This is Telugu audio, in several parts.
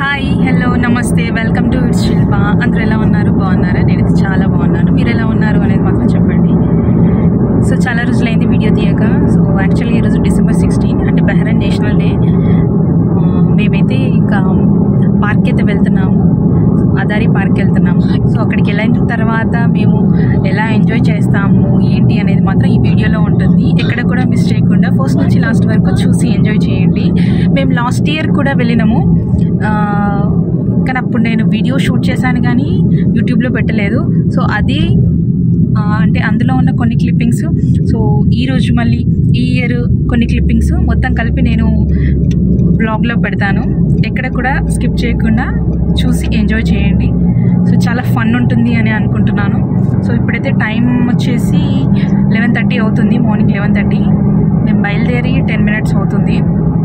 హాయ్ హలో నమస్తే వెల్కమ్ టు ఇట్స్ శిల్ప అందరూ ఎలా ఉన్నారు బాగున్నారా నేనైతే చాలా బాగున్నాను మీరు ఎలా ఉన్నారు అనేది మాత్రం చెప్పండి సో చాలా రోజులైంది వీడియో తీయక సో యాక్చువల్లీ ఈరోజు డిసెంబర్ సిక్స్టీన్ అంటే బెహ్రైన్ నేషనల్ డే మేమైతే ఇంకా పార్క్ అయితే వెళ్తున్నాము అదారి పార్క్ వెళ్తున్నాము సో అక్కడికి వెళ్ళిన తర్వాత మేము ఎలా ఎంజాయ్ చేస్తాము ఏంటి అనేది మాత్రం ఈ వీడియోలో ఉంటుంది ఎక్కడ కూడా మిస్ చేయకుండా ఫస్ట్ నుంచి లాస్ట్ వరకు చూసి ఎంజాయ్ చేయండి మేము లాస్ట్ ఇయర్ కూడా వెళ్ళినాము ఆ, కానీ అప్పుడు నేను వీడియో షూట్ చేశాను కానీ యూట్యూబ్లో పెట్టలేదు సో అది ఆ, అంటే అందులో ఉన్న కొన్ని క్లిప్పింగ్స్ సో ఈ రోజు మళ్ళీ ఈ ఇయర్ కొన్ని క్లిప్పింగ్స్ మొత్తం కలిపి నేను బ్లాగ్లో పెడతాను ఎక్కడ కూడా స్కిప్ చేయకుండా చూసి ఎంజాయ్ చేయండి సో చాలా ఫన్ ఉంటుంది అని అనుకుంటున్నాను సో ఇప్పుడైతే టైం వచ్చేసి లెవెన్ థర్టీ అవుతుంది మార్నింగ్ లెవెన్ థర్టీ మేము బయలుదేరి టెన్ మినిట్స్ అవుతుంది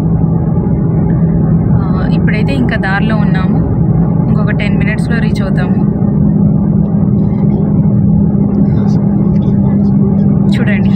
ఆ, ఇప్పుడైతే ఇంకా దారిలో ఉన్నాము ఇంకొక టెన్ మినిట్స్లో రీచ్ అవుతాము చూడండి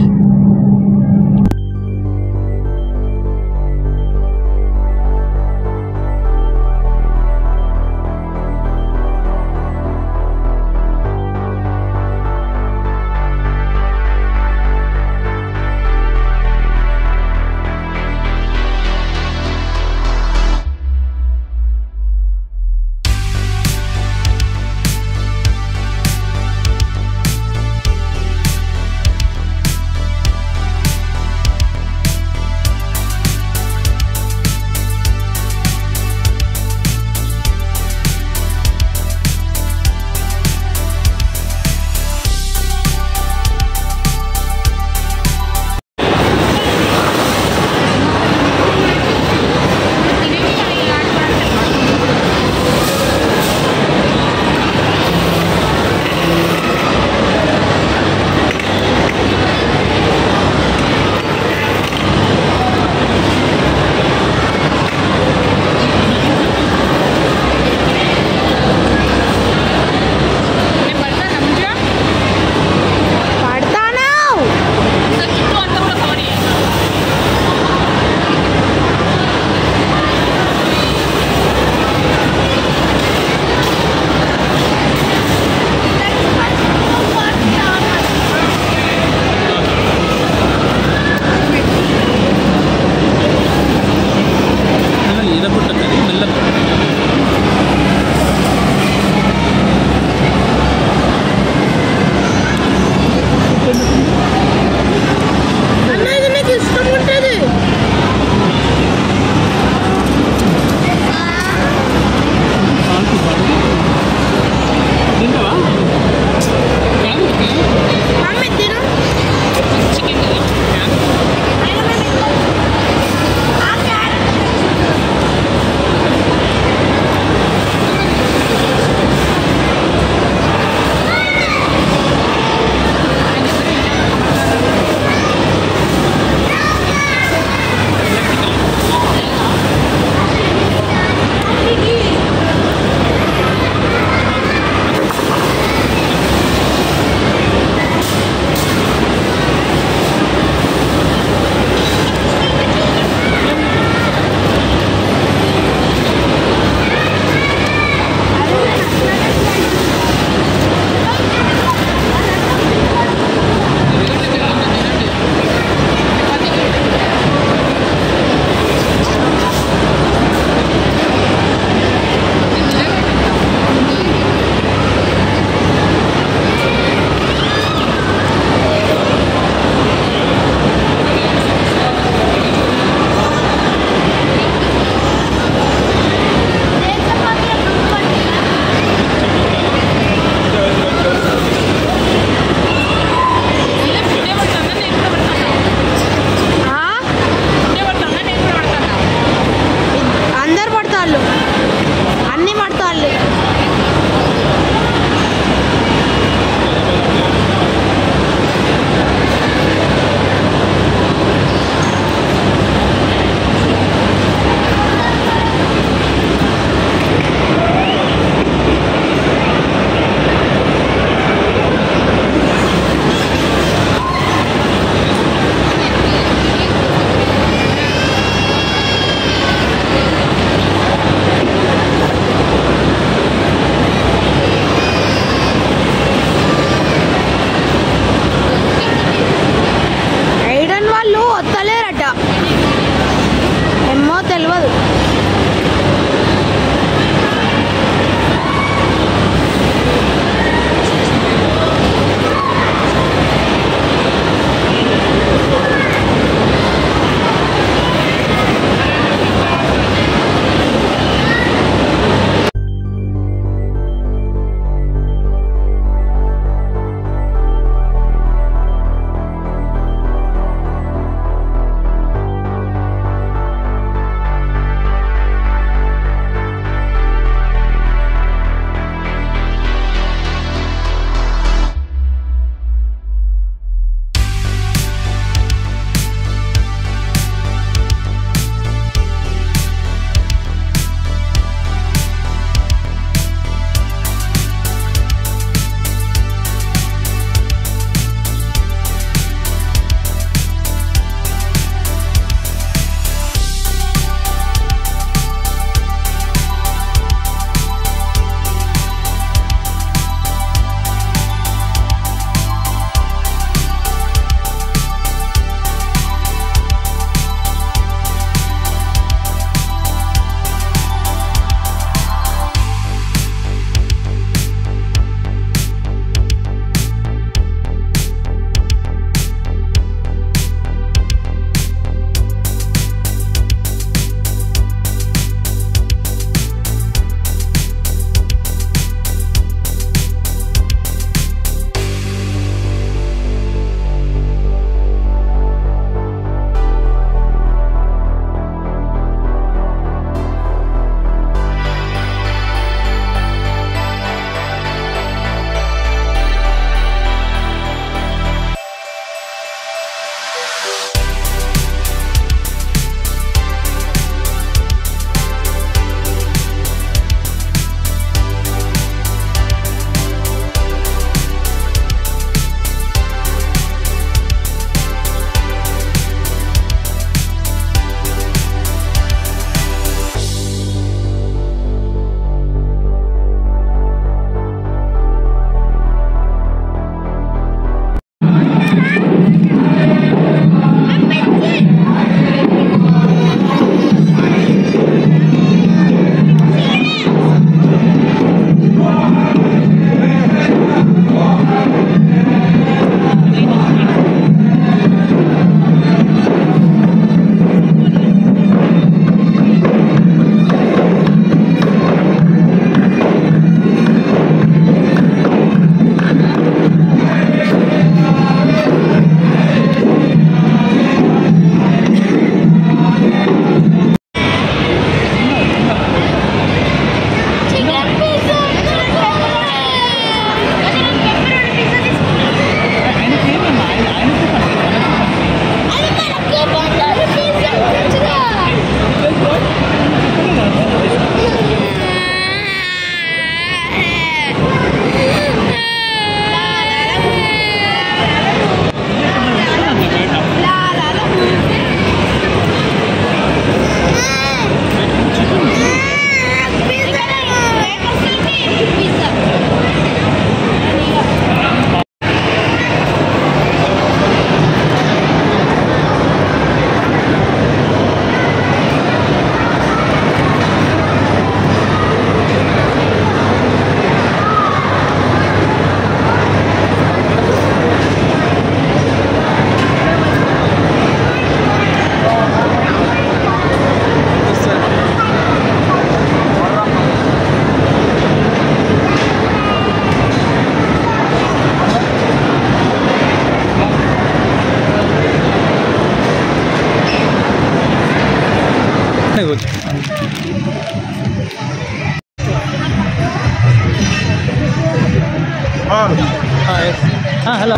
హలో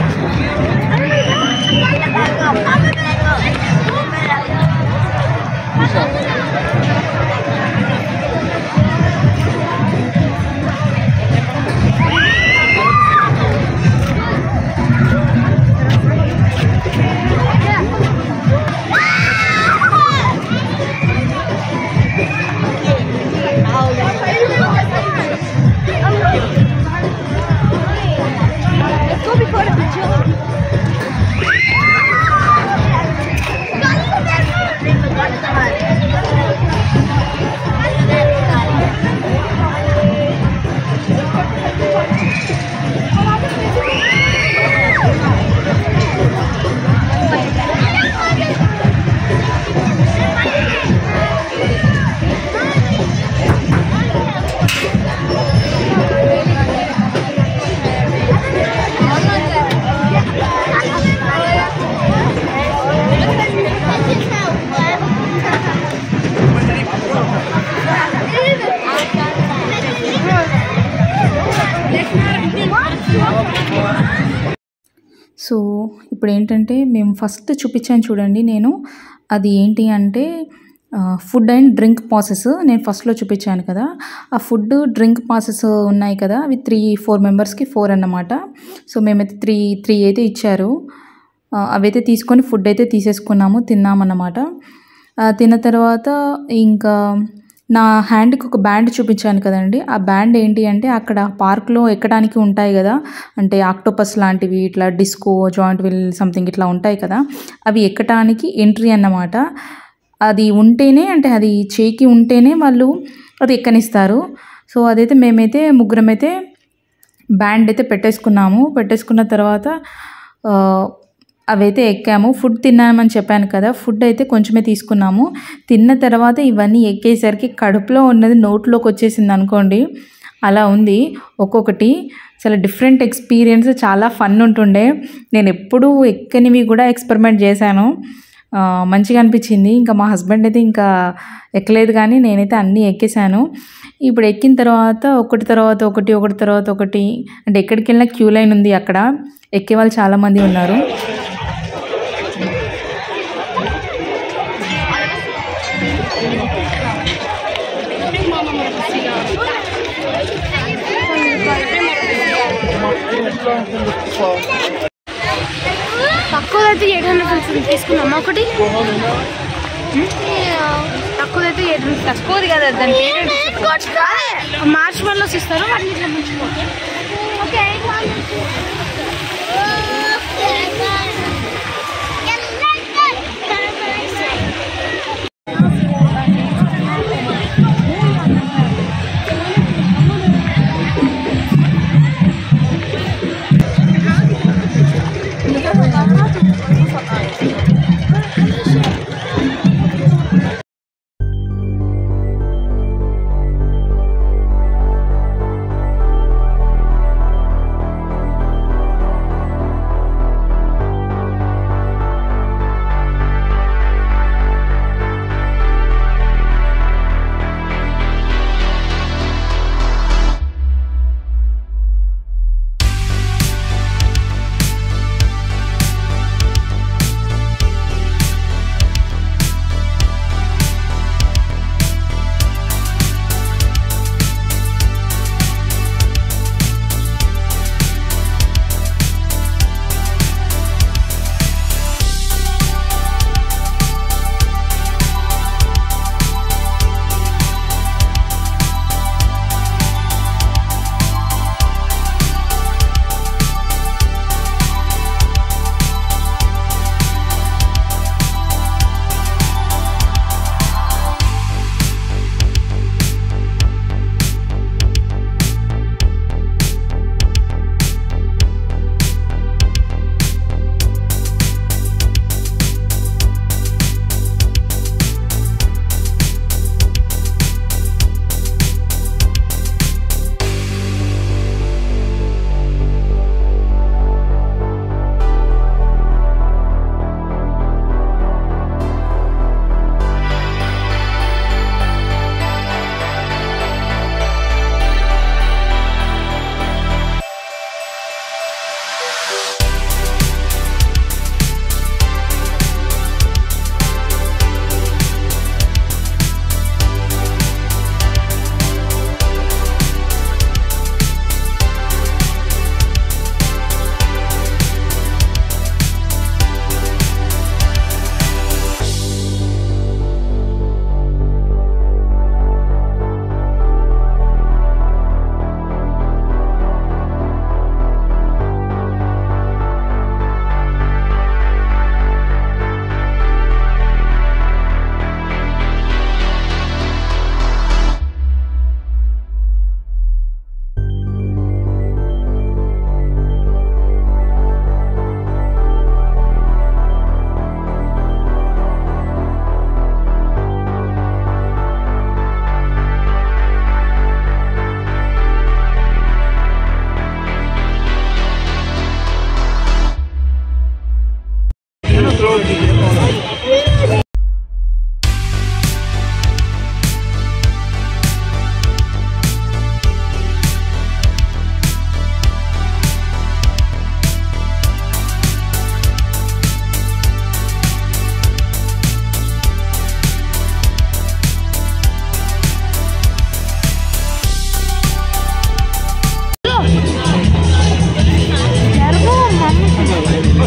సో ఇప్పుడు ఏంటంటే మేము ఫస్ట్ చూపించాను చూడండి నేను అది ఏంటి అంటే ఫుడ్ అండ్ డ్రింక్ పాసెస్ నేను ఫస్ట్లో చూపించాను కదా ఆ ఫుడ్ డ్రింక్ పాసెస్ ఉన్నాయి కదా అవి త్రీ ఫోర్ మెంబర్స్కి ఫోర్ అన్నమాట సో మేమైతే త్రీ త్రీ అయితే ఇచ్చారు ఆ, అవైతే తీసుకొని ఫుడ్ అయితే తీసేసుకున్నాము తిన్నామన్నమాట ఆ, తిన్న తర్వాత ఇంకా నా హ్యాండ్కి ఒక బ్యాండ్ చూపించాను కదండి ఆ బ్యాండ్ ఏంటి అంటే అక్కడ పార్క్లో ఎక్కడానికి ఉంటాయి కదా అంటే ఆక్టోపస్ లాంటివి ఇట్లా డిస్కో జాయింట్ విల్ సంథింగ్ ఇట్లా ఉంటాయి కదా అవి ఎక్కడానికి ఎంట్రీ అన్నమాట అది ఉంటేనే అంటే అది చేకి ఉంటేనే వాళ్ళు అది ఎక్కనిస్తారు సో అదైతే మేమైతే ముగ్గురం అయితే బ్యాండ్ అయితే పెట్టేసుకున్నాము పెట్టేసుకున్న తర్వాత ఆ, అవైతే ఎక్కాము ఫుడ్ తిన్నామని చెప్పాను కదా ఫుడ్ అయితే కొంచెమే తీసుకున్నాము తిన్న తర్వాత ఇవన్నీ ఎక్కేసరికి కడుపులో ఉన్నది నోట్లోకి వచ్చేసింది అనుకోండి అలా ఉంది ఒక్కొక్కటి చాలా డిఫరెంట్ ఎక్స్పీరియన్స్ చాలా ఫన్ ఉంటుండే నేను ఎప్పుడూ ఎక్కనివి కూడా ఎక్స్పెరిమెంట్ చేశాను ఆ, మంచిగా అనిపించింది ఇంకా మా హస్బెండ్ అయితే ఇంకా ఎక్కలేదు కానీ నేనైతే అన్నీ ఎక్కేసాను ఇప్పుడు ఎక్కిన తర్వాత ఒకటి తర్వాత ఒకటి ఒకటి తర్వాత ఒకటి అంటే ఎక్కడికి వెళ్ళినా క్యూ లైన్ ఉంది అక్కడ ఎక్కే వాళ్ళు చాలామంది ఉన్నారు తక్కువదైతే ఎయిట్ హండ్రెడ్ ఫిల్స్ తీసుకున్నామా ఒకటి తక్కువదైతే ఎయిట్ హండ్రెడ్ తక్కువది కదా దాని మార్చ్ వన్లోస్ ఇస్తారు వాటిని ఇట్లా ముంచుకో Thank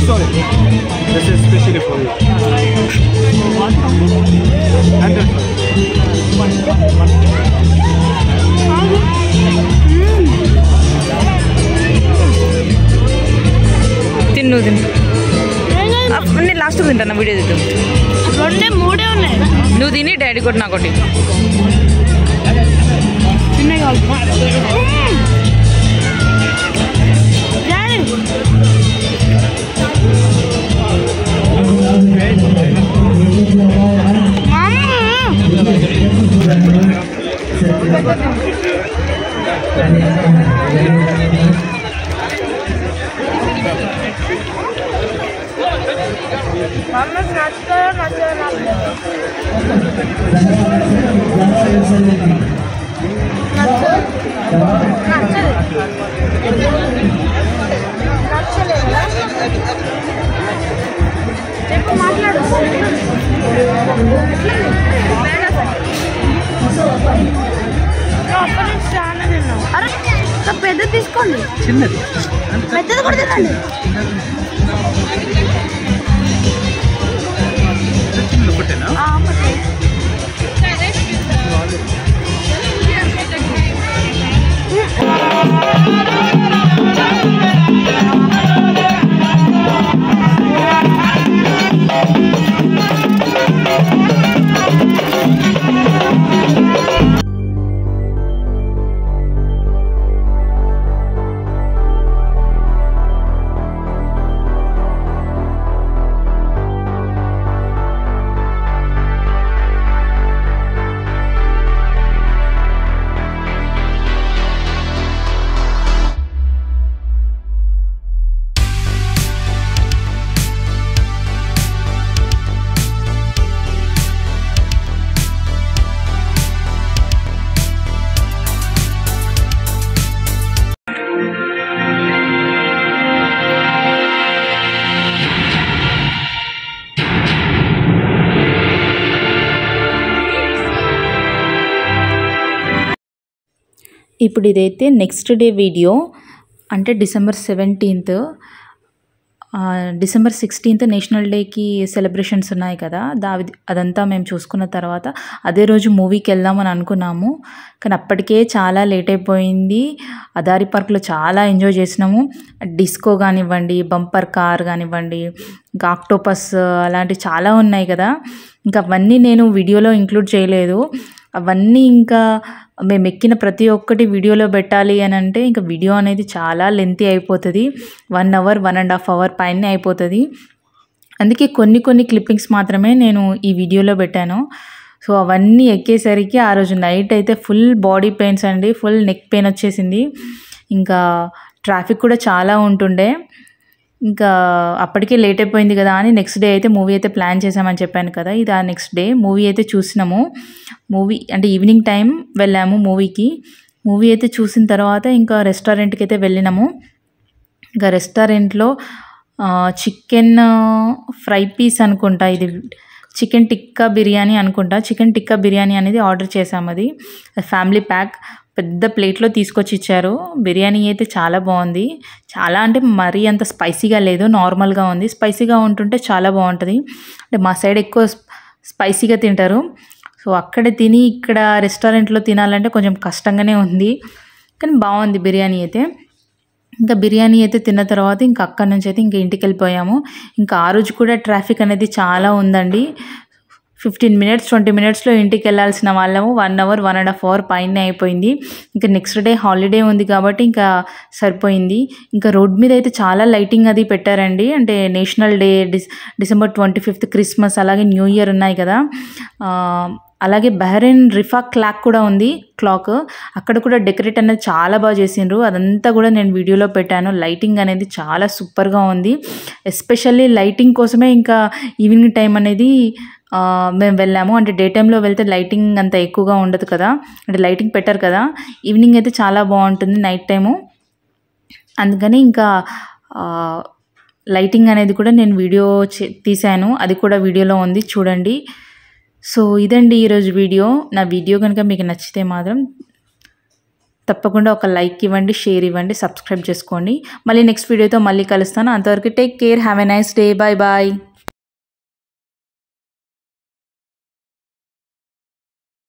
Sorry. This is specially for you. Hundred. తిన్ను తిను ఆ, నేను లాస్ట్ తింటాను వీడియో తిద్దాం రెండే మూడే ఉన్నాయి నువ్వు తిని డాడీ కొట్టి నాకొట్టి చిన్నవి కావాలి డాడీ చెప్పు మాట్లాడు అరే పెద్ద తీసుకోండి చిన్నది పెద్దది కూడా తినండి చిన్నది ఒకటేనా ఇప్పుడు ఇదైతే నెక్స్ట్ డే వీడియో అంటే December seventeenth December sixteenth national డేకి సెలబ్రేషన్స్ ఉన్నాయి కదా దా అదంతా మేము చూసుకున్న తర్వాత అదే రోజు మూవీకి వెళ్దామని అనుకున్నాము కానీ అప్పటికే చాలా లేట్ అయిపోయింది అదారి పార్క్లో చాలా ఎంజాయ్ చేసినాము డిస్కో కానివ్వండి బంపర్ కార్ కానివ్వండి ఇంకా ఆక్టోపస్ అలాంటివి చాలా ఉన్నాయి కదా ఇంకా అవన్నీ నేను వీడియోలో ఇంక్లూడ్ చేయలేదు అవన్నీ ఇంకా మేము ఎక్కిన ప్రతి ఒక్కటి వీడియోలో పెట్టాలి అని అంటే ఇంకా వీడియో అనేది చాలా లెంతీ అయిపోతుంది one hour one and half hour పైనే అయిపోతుంది అందుకే కొన్ని కొన్ని క్లిప్పింగ్స్ మాత్రమే నేను ఈ వీడియోలో పెట్టాను సో అవన్నీ ఎక్కేసరికి ఆ రోజు నైట్ అయితే ఫుల్ బాడీ పెయిన్స్ అండి ఫుల్ నెక్ పెయిన్ వచ్చేసింది ఇంకా ట్రాఫిక్ కూడా చాలా ఉంటుండే ఇంకా అప్పటికే లేట్ అయిపోయింది కదా అని నెక్స్ట్ డే అయితే మూవీ అయితే ప్లాన్ చేసామని చెప్పాను కదా ఇది ఆ నెక్స్ట్ డే మూవీ అయితే చూసినాము మూవీ అంటే ఈవినింగ్ టైం వెళ్ళాము మూవీకి మూవీ అయితే చూసిన తర్వాత ఇంకా రెస్టారెంట్కి అయితే వెళ్ళినాము ఇంకా రెస్టారెంట్లో చికెన్ ఫ్రై పీస్ అనుకుంటా ఇది చికెన్ టిక్కా బిర్యానీ అనుకుంటా చికెన్ టిక్కా బిర్యానీ అనేది ఆర్డర్ చేసాము అది ఫ్యామిలీ ప్యాక్ పెద్ద ప్లేట్లో తీసుకొచ్చి ఇచ్చారు బిర్యానీ అయితే చాలా బాగుంది చాలా అంటే మరీ అంత స్పైసీగా లేదు నార్మల్గా ఉంది స్పైసీగా ఉంటుంటే చాలా బాగుంటుంది అంటే మా సైడ్ ఎక్కువ స్పైసీగా తింటారు సో అక్కడ తిని ఇక్కడ రెస్టారెంట్లో తినాలంటే కొంచెం కష్టంగానే ఉంది కానీ బాగుంది బిర్యానీ అయితే ఇంకా బిర్యానీ అయితే తిన్న తర్వాత ఇంకా అక్కడి నుంచి అయితే ఇంకా ఇంటికి వెళ్ళిపోయాము ఇంకా ఆ రోజు కూడా ట్రాఫిక్ అనేది చాలా ఉందండి ఫిఫ్టీన్ మినిట్స్ ట్వంటీ మినిట్స్లో ఇంటికి వెళ్ళాల్సిన వాళ్ళము one hour one and half hour పైన అయిపోయింది ఇంకా నెక్స్ట్ డే హాలిడే ఉంది కాబట్టి ఇంకా సరిపోయింది ఇంకా రోడ్ మీద అయితే చాలా లైటింగ్ అది పెట్టారండి అంటే నేషనల్ డే డిస్ డిసెంబర్ ట్వంటీ ఫిఫ్త్ క్రిస్మస్ అలాగే న్యూ ఇయర్ ఉన్నాయి కదా ఆ, అలాగే బహ్రెయిన్ రిఫా క్లాక్ కూడా ఉంది క్లాక్ అక్కడ కూడా డెకరేట్ అనేది చాలా బాగా చేసిండ్రు అదంతా కూడా నేను వీడియోలో పెట్టాను లైటింగ్ అనేది చాలా సూపర్గా ఉంది ఎస్పెషల్లీ లైటింగ్ కోసమే ఇంకా ఈవినింగ్ టైం అనేది ఆ, మేము వెళ్ళాము అంటే డే టైంలో వెళ్తే లైటింగ్ అంత ఎక్కువగా ఉండదు కదా అంటే లైటింగ్ పెట్టారు కదా ఈవినింగ్ అయితే చాలా బాగుంటుంది నైట్ టైము అందుకని ఇంకా ఆ, లైటింగ్ అనేది కూడా నేను వీడియో చే- తీశాను అది కూడా వీడియోలో ఉంది చూడండి సో ఇదండి ఈరోజు వీడియో నా వీడియో కనుక మీకు నచ్చితే మాత్రం తప్పకుండా ఒక లైక్ ఇవ్వండి షేర్ ఇవ్వండి సబ్స్క్రైబ్ చేసుకోండి మళ్ళీ నెక్స్ట్ వీడియోతో మళ్ళీ కలుస్తాను అంతవరకు take care have a nice day bye bye